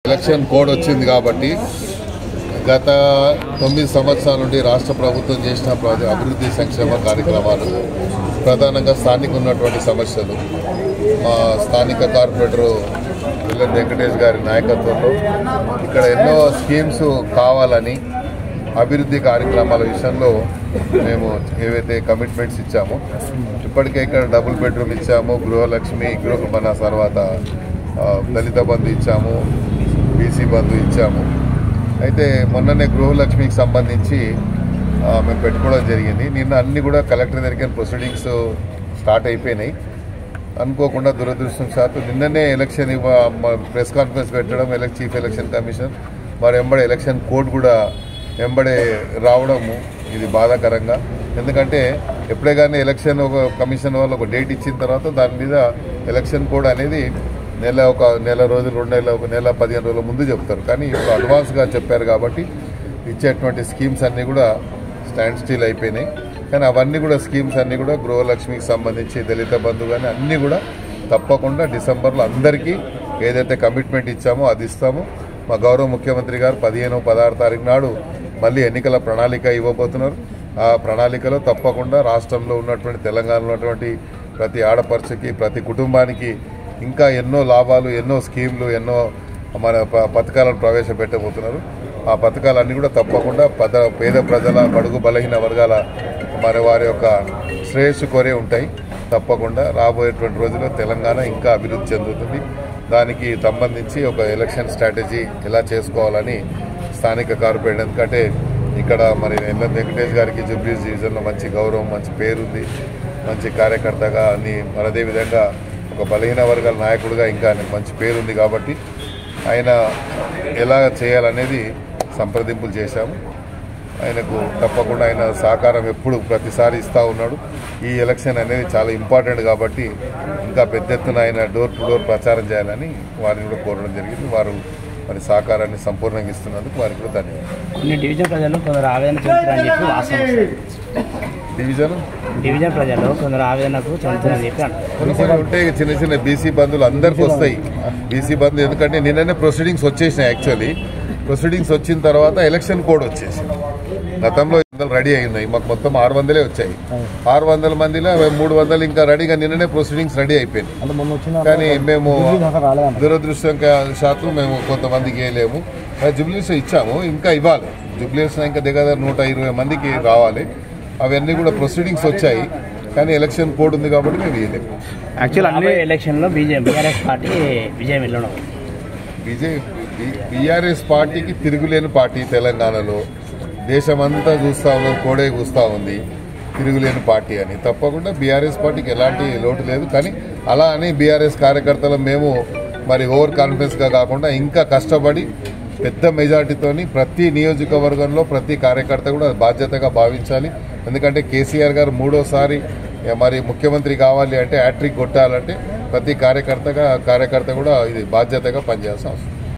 Election code వచ్చింది కాబట్టి గత తొమ్మిది సంవత్సరాల నుండి రాష్ట్ర ప్రభుత్వం చేసిన ప్రాజె- అభివృద్ధి సంక్షేమ కార్యక్రమాలు ప్రధానంగా స్థానిక ఉన్నటువంటి సమస్యలు మా స్థానిక కార్పొరేటర్ విల్లన్ వెంకటేష్ గారి నాయకత్వంలో ఇక్కడ ఎన్నో స్కీమ్స్ కావాలని అభివృద్ధి కార్యక్రమాల విషయంలో మేము ఏవైతే కమిట్మెంట్స్ ఇచ్చామో ఇప్పటికే ఇక్కడ డబుల్ బెడ్రూమ్ ఇచ్చాము గృహలక్ష్మి గృహ మన తర్వాత ఆ, దళిత బంధు ఇచ్చాము బీసీ బంధు ఇచ్చాము అయితే మొన్ననే గృహలక్ష్మికి సంబంధించి ఆ, మేము పెట్టుకోవడం జరిగింది నిన్న అన్ని కూడా కలెక్టర్ దగ్గర ప్రొసీడింగ్స్ స్టార్ట్ అయిపోయినాయి అనుకోకుండా దురదృష్టం శాతం నిన్ననే ఎలక్షన్ ఇవ్వ- మ- ప్రెస్ కాన్ఫరెన్స్ పెట్టడం ఎలక్ చీఫ్ ఎలక్షన్ కమిషన్ మరి ఎంబడే ఎలక్షన్ కోడ్ కూడా ఎంబడే రావడము ఇది బాధాకరంగా ఎందుకంటే ఎప్పుడే కానీ ఎలక్షన్ ఒక కమిషన్ వాళ్ళు ఒక డేట్ ఇచ్చిన తర్వాత దాని మీద ఎలక్షన్ కోడ్ అనేది నెల ఒక నెల రోజులు రెండు నెలల ఒక నెల పదిహేను రోజుల ముందు చెప్తారు కానీ ఇప్పుడు అడ్వాన్స్గా చెప్పారు కాబట్టి ఇచ్చేటువంటి స్కీమ్స్ అన్నీ కూడా స్టాండ్ స్టిల్ అయిపోయినాయి కానీ అవన్నీ కూడా స్కీమ్స్ అన్నీ కూడా గృహలక్ష్మికి సంబంధించి దళిత బంధు కానీ అన్నీ కూడా తప్పకుండా డిసెంబర్లో అందరికీ ఏదైతే కమిట్మెంట్ ఇచ్చామో అది ఇస్తాము మా గౌరవ ముఖ్యమంత్రి గారు పదిహేను పదహారు తారీఖు నాడు మళ్ళీ ఎన్నికల ప్రణాళిక ఇవ్వబోతున్నారు ఆ ప్రణాళికలో తప్పకుండా రాష్ట్రంలో ఉన్నటువంటి తెలంగాణలో ఉన్నటువంటి ప్రతి ఆడపడుచుకి ప్రతి కుటుంబానికి ఇంకా ఎన్నో లాభాలు ఎన్నో స్కీమ్లు ఎన్నో మన ప- పథకాలను ప్రవేశపెట్టబోతున్నారు ఆ పథకాలన్నీ కూడా తప్పకుండా పద పేద ప్రజల బడుగు బలహీన వర్గాల మరి వారి యొక్క శ్రేయస్సు కోరే ఉంటాయి తప్పకుండా రాబోయేటువంటి రోజుల్లో తెలంగాణ ఇంకా అభివృద్ధి చెందుతుంది దానికి సంబంధించి ఒక ఎలక్షన్ స్ట్రాటజీ ఎలా చేసుకోవాలని స్థానిక కార్పొరేట్ ఎందుకంటే ఇక్కడ మరి ఎల్ఎం వెంకటేష్ గారికి జూబ్లీస్ డివిజన్లో మంచి గౌరవం మంచి పేరుంది మంచి కార్యకర్తగా అన్ని మరి అదేవిధంగా ఒక బలహీన వర్గాల నాయకుడిగా ఇంకా ఆయనకు మంచి పేరుంది కాబట్టి ఆయన ఎలా చేయాలనేది సంప్రదింపులు చేశాము ఆయనకు తప్పకుండా ఆయన సహకారం ఎప్పుడు ప్రతిసారి ఇస్తూ ఉన్నాడు ఈ ఎలక్షన్ అనేది చాలా ఇంపార్టెంట్ కాబట్టి ఇంకా పెద్ద ఎత్తున ఆయన డోర్ టు డోర్ ప్రచారం చేయాలని వారిని కూడా కోరడం జరిగింది వారు మరి సహకారాన్ని సంపూర్ణంగా ఇస్తున్నందుకు వారికి కూడా ధన్యవాదాలు కొన్ని డివిజన్ ప్రజలు కొందరు ఆవేదన చెందుతారని చెప్పి వాస్తవం డివిజన్ డివిజన్ ప్రజలు కొందరు ఆవేదనకు చెందుతారని చెప్పి అంటారు కొన్ని కొన్ని ఉంటాయి చిన్న చిన్న బీసీ బంధువులు అందరికి వస్తాయి బీసీ బంధు ఎందుకంటే నిన్ననే ప్రొసీడింగ్స్ వచ్చేసినాయి యాక్చువల్లీ ప్రొసీడింగ్స్ వచ్చిన తర్వాత ఎలక్షన్ కోడ్ వచ్చేసి గతంలో వందలు రెడీ అయినాయి మాకు మొత్తం ఆరు వందలే వచ్చాయి ఆరు వందల మందిలో మూడు వందలు ఇంకా రెడీగా నిన్ననే ప్రొసీడింగ్స్ రెడీ అయిపోయినాయి అంటే మొన్న వచ్చిన కానీ మేము దాకా రాలేదంట. దురదృష్టం శాతం మేము కొంతమందికి వేయలేము జుబ్లీస్ ఇచ్చాము ఇంకా ఇవ్వాలి జుబ్లీస్ ఇంకా దగ్గర నూట ఇరవై మందికి రావాలి అవన్నీ కూడా ప్రొసీడింగ్స్ వచ్చాయి కానీ ఎలక్షన్ కోడ్ ఉంది కాబట్టి మేము ఇవ్వలేము యాక్చువల్ అన్ని ఎలక్షన్లో బీజేపీ బీఆర్ఎస్ పార్టీ విజయం వెళ్ళడం బీజేపీ బీఆర్ఎస్ పార్టీకి తిరుగులేని పార్టీ తెలంగాణలో దేశమంతా చూస్తా ఉన్నది కోడే చూస్తా ఉంది తిరుగులేని పార్టీ అని తప్పకుండా బీఆర్ఎస్ పార్టీకి ఎలాంటి లోటు లేదు కానీ అలా అని బీఆర్ఎస్ కార్యకర్తలు మేము మరి ఓవర్ కాన్ఫిడెన్స్గా కాకుండా ఇంకా కష్టపడి పెద్ద మెజార్టీతోని ప్రతి నియోజకవర్గంలో ప్రతి కార్యకర్త కూడా బాధ్యతగా భావించాలి ఎందుకంటే కేసీఆర్ గారు మూడోసారి ఏ, మరి ముఖ్యమంత్రి కావాలి అంటే హ్యాట్రిక్ కొట్టాలంటే ప్రతి కార్యకర్తగా కార్యకర్త కూడా ఇది బాధ్యతగా పనిచేయాల్సిన అవసరం